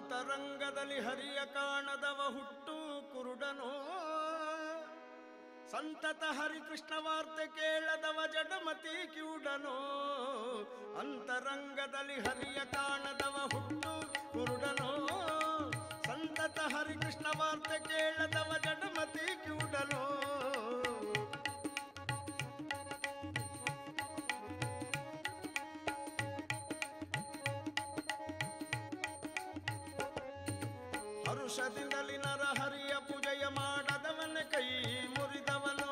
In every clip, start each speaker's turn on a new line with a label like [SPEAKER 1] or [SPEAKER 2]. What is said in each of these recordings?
[SPEAKER 1] ಅಂತರಂಗದಲ್ಲಿ ಹರಿಯ ಕಾಣದವ ಹುಟ್ಟು ಕುರುಡನೋ ಸಂತತ ಹರಿಕೃಷ್ಣ ವಾರ್ತೆ ಕೇಳದವ ಜಡಮತಿ ಕಿವುಡನೋ ಅಂತರಂಗದಲ್ಲಿ ಹರಿಯ ಕಾಣದವ ಹುಟ್ಟು ಕುರುಡನೋ ಸಂತತ ಹರಿಕೃಷ್ಣ ವಾರ್ತೆ ಕೇಳದವ ಜಡಮತಿ ಕಿವುಡನೋ ಹರುಷದಿಂದಲಿ ನರ ಹರಿಯ ಪೂಜೆಯ ಮಾಡದವನ ಕೈ ಮುರಿದವನು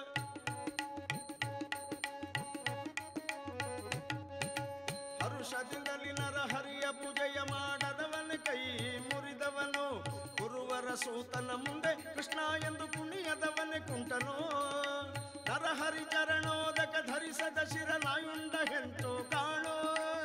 [SPEAKER 1] ಹರುಷದಿಂದಲಿ ನರ ಹರಿಯ ಪೂಜೆಯ ಮಾಡದವನ ಕೈ ಮುರಿದವನು ಕುರುವರ ಸೂತನ ಮುಂದೆ ಕೃಷ್ಣ ಎಂದು ಕುಣಿಯದವನ ಕುಂಟನೋ ನರಹರಿ ಚರಣೋದಕ ಧರಿಸದ ಶಿರನಾಯುಂಡ ಹೆಂಟು ಕಾಣೋ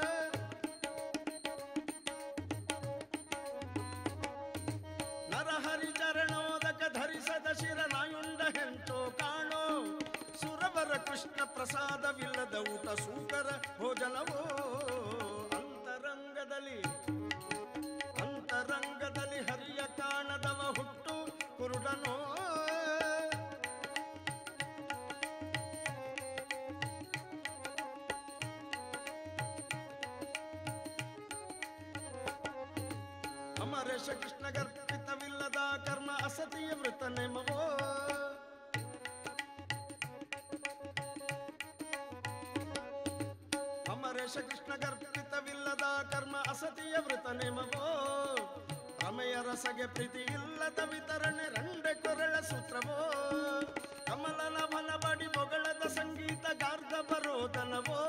[SPEAKER 1] ನರಹರಿ ಚರಣೋದಕ ಧರಿಸದ ಶಿರನಾಯುಂಡ ಹೆಂಟೋ ಕಾಣೋ ಸುರವರ ಕೃಷ್ಣ ಪ್ರಸಾದವಿಲ್ಲದ ಊಟ ಸೂಕರ ಭೋಜನವೋ ಅಂತರಂಗದಲ್ಲಿ ಅಂತರಂಗದಲ್ಲಿ ಹರಿಯ ಕಾಣದವ ಹುಟ್ಟು ಕುರುಡನೋ ಅಮರೇಶ ಕೃಷ್ಣ ಗರ್ಭಿತವಿಲ್ಲದ ಕರ್ಮ ಅಸತಿಯ ವೃತ ನೇಮವೋ ಅಮರೇಶ ಕೃಷ್ಣ ಗರ್ಭಿತವಿಲ್ಲದ ಕರ್ಮ ಅಸತಿಯ ವೃತ ನೇಮವೋ ರಮೆಯ ರಸಗೆ ಪ್ರೀತಿ ಇಲ್ಲದ ವಿತರಣೆ ರಂಡೆ ಕೊರಳ ಸೂತ್ರವೋ ಕಮಲನ ಭನ ಬಡಿ ಮೊಗಳದ ಸಂಗೀತ ಗಾರ್ಧ ಬರೋದನವೋ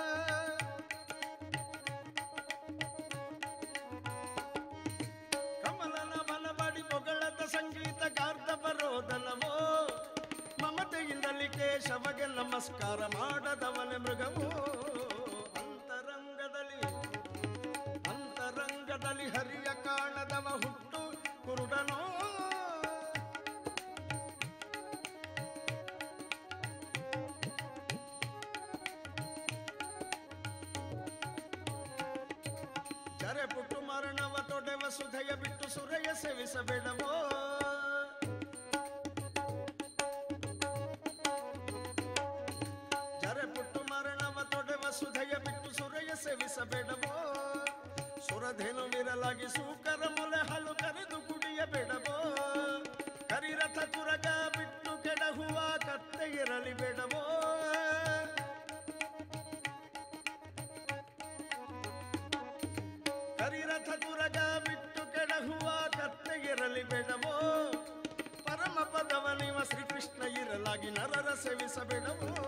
[SPEAKER 1] ಕಮಲನ ಬಲಬಡಿ ಮೊಗಳದ ಸಂಗೀತ ಗಾರ್ಧ ಬರೋದನವೋ ಮಮತೆಯಿಂದಲಿ ಕೇಶವಗೆ ನಮಸ್ಕಾರ ಮಾಡದವನ ಮೃಗವೋ ಅಂತರಂಗದಲ್ಲಿ ಅಂತರಂಗದಲ್ಲಿ ಹರಿಯ ಕಾಣದವ ಹುಟ್ಟು ಕುರುಡನೋ ಜರೆ ಪುಟ್ಟು ಮರಣವ ತೊಡೆವ ಸುಧೆಯ ಬಿಟ್ಟು ಸುರೆಯ ಸೇವಿಸಬೇಡವೋ ಜರೆ ಪುಟ್ಟು ಮರಣವ ತೊಡೆವ ಸುಧೆಯ ಬಿಟ್ಟು ಸುರೆಯ ಸೇವಿಸಬೇಡವೋ ಸುರಧೇನುವಿರಲಾಗಿ ಸೂಕರ ಮೊಲೆ ಹಾಲು ಕರೆದು ಕುಡಿಯಬೇಡವೋ ಕರಿರಥ ತುರಗ ಬಿಟ್ಟು ಕೆಡಹುವ ಕತ್ತೆ ಇರಲಿ ಬೇಡವೋ ಕರಿರಥ ತುರಗ ಬಿಟ್ಟು ಕೆಡಹುವ ಕತ್ತೆ ಇರಲಿ ಬೇಡವೋ ಪರಮ ಪದವ ನಿವ ಶ್ರೀಕೃಷ್ಣ ಇರಲಾಗಿ ನರರ ಸೇವಿಸಬೇಡವೋ